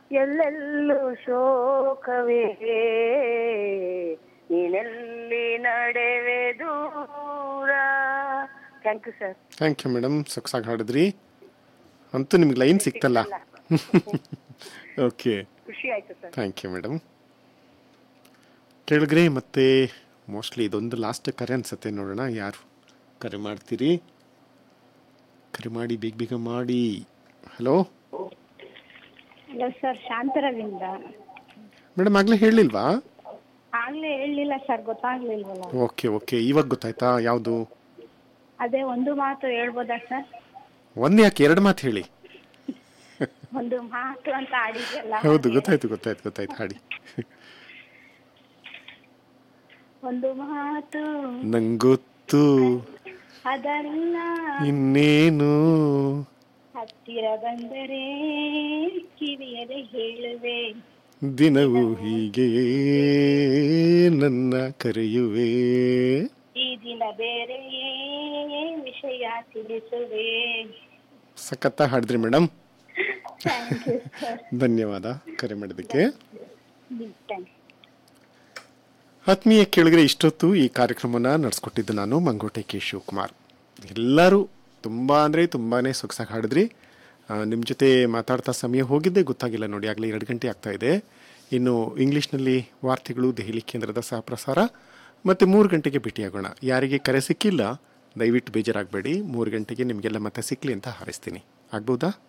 ಎಲ್ಲೆಲ್ಲೂ ಶೋಕವೇ ನೀನೆಲ್ಲಿ ನಡೆವೆ ದೂರ thank you sir thank you madam ಸೊಗಸಾಗಿ ಹಾಡಿದ್ರಿ ಅಂತೂ ನಿಮ್ಗೆ ಲೈನ್ ಸಿಕ್ತಲ್ಲ ಓಕೆ ಖುಷಿ ಆಯ್ತು ಸರ್ ಥ್ಯಾಂಕ್ ಯು ಮೇಡಮ್ ಕೇಳಿದ್ರೆ ಮತ್ತೆ ಮೋಸ್ಟ್ಲಿ ಇದೊಂದು ಲಾಸ್ಟ್ ಕರೆ ಅನ್ಸುತ್ತೆ ನೋಡೋಣ ಯಾರು ಕರೆ ಮಾಡ್ತೀರಿ ಕರೆ ಮಾಡಿ ಬೇಗ ಬೇಗ ಮಾಡಿ hello hello sir Shantharavinda madam ಆಗಲೇ ಹೇಳಿಲ್ವಾ ಆಗ್ಲೇ ಹೇಳಲಿಲ್ಲ ಸರ್ ಗೊತ್ತಾಗ್ಲಿಲ್ವಲ್ಲ ಓಕೆ ಓಕೆ ಇವಾಗ ಗೊತ್ತಾಯ್ತಾ ಯಾವುದು ಅದೇ ಒಂದು ಮಾತು ಹೇಳ್ಬೋದಾ ಸರ್ ಒಂದು ಯಾಕೆ ಎರಡು ಮಾತು ಹೇಳಿ ಒಂದು ಮಾತು ಅಂತ ಆಡಿದ್ಯಲ್ಲ ಹೌದು ಗೊತ್ತಾಯ್ತು ಗೊತ್ತಾಯ್ತು ಗೊತ್ತಾಯ್ತು ಹಾಡಿ ಒಂದು ಮಾತು ನಂಗೊತ್ತು ಅದಲ್ಲ ಇನ್ನೇನು ಹತ್ತಿರ ಬಂದರೆ ಕಿವಿಯದೆ ಹೇಳುವೆ ದಿನವೂ ಹೀಗೆ ನನ್ನ ಕರೆಯುವೆ ಈ ದಿನ ಬೇರೆಯೇ ವಿಷಯ ತಿಳಿಸುವೆ ಸಖತ್ತ ಹಾಡಿದ್ರಿ ಮೇಡಮ್ ಥ್ಯಾಂಕ್ ಯು ಸರ್ ಧನ್ಯವಾದ ಕರೆ ಮಾಡಿದ್ದಕ್ಕೆ ಥ್ಯಾಂಕ್ಸ್ ಆತ್ಮೀಯ ಕೇಳಿದ್ರೆ ಇಷ್ಟೊತ್ತು ಈ ಕಾರ್ಯಕ್ರಮನ ನಡೆಸ್ಕೊಟ್ಟಿದ್ದು ನಾನು ಮಂಗೋಟೆ ಕೆ ಶಿವಕುಮಾರ್ ಎಲ್ಲರೂ ತುಂಬ ಅಂದರೆ ತುಂಬಾ ಸೊಗಸಾಗಿ ಹಾಡಿದ್ರಿ ನಿಮ್ಮ ಜೊತೆ ಮಾತಾಡ್ತಾ ಸಮಯ ಹೋಗಿದ್ದೇ ಗೊತ್ತಾಗಿಲ್ಲ ನೋಡಿ ಆಗಲೇ ಎರಡು ಗಂಟೆ ಆಗ್ತಾ ಇದೆ ಇನ್ನು ಇಂಗ್ಲೀಷ್ನಲ್ಲಿ ವಾರ್ತೆಗಳು ದೆಹಲಿ ಕೇಂದ್ರದ ಸಹ ಪ್ರಸಾರ ಮತ್ತು ಮೂರು ಗಂಟೆಗೆ ಭೇಟಿಯಾಗೋಣ ಯಾರಿಗೆ ಕರೆ ಸಿಕ್ಕಿಲ್ಲ ದಯವಿಟ್ಟು ಬೇಜಾರಾಗಬೇಡಿ ಮೂರು ಗಂಟೆಗೆ ನಿಮಗೆಲ್ಲ ಮತ್ತೆ ಸಿಕ್ಕಲಿ ಅಂತ ಹಾರೈಸ್ತೀನಿ ಆಗ್ಬೋದಾ